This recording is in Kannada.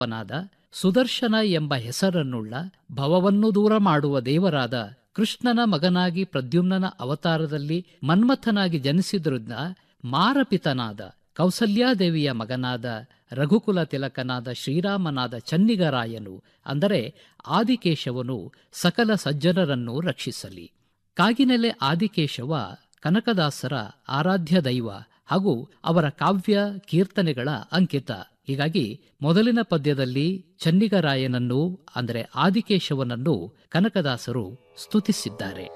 ವನಾದ ಸುದರ್ಶನ ಎಂಬ ಹೆಸರನ್ನುಳ್ಳ ಭವವನ್ನು ದೂರ ಮಾಡುವ ದೇವರಾದ ಕೃಷ್ಣನ ಮಗನಾಗಿ ಪ್ರದ್ಯುಮ್ನನ ಅವತಾರದಲ್ಲಿ ಮನ್ಮಥನಾಗಿ ಜನಿಸಿದ್ರಿಂದ ಮಾರಪಿತನಾದ ಕೌಸಲ್ಯಾದೇವಿಯ ಮಗನಾದ ರಘುಕುಲ ತಿಲಕನಾದ ಶ್ರೀರಾಮನಾದ ಚನ್ನಿಗರಾಯನು ಅಂದರೆ ಆದಿಕೇಶವನು ಸಕಲ ಸಜ್ಜನರನ್ನು ರಕ್ಷಿಸಲಿ ಕಾಗಿನೆಲೆ ಆದಿಕೇಶವ ಕನಕದಾಸರ ಆರಾಧ್ಯ ದೈವ ಹಾಗೂ ಅವರ ಕಾವ್ಯ ಕೀರ್ತನೆಗಳ ಅಂಕಿತ ಹೀಗಾಗಿ ಮೊದಲಿನ ಪದ್ಯದಲ್ಲಿ ಚನ್ನಿಗರಾಯನನ್ನು ಅಂದರೆ ಆದಿಕೇಶವನನ್ನು ಕನಕದಾಸರು ಸ್ತುತಿಸಿದ್ದಾರೆ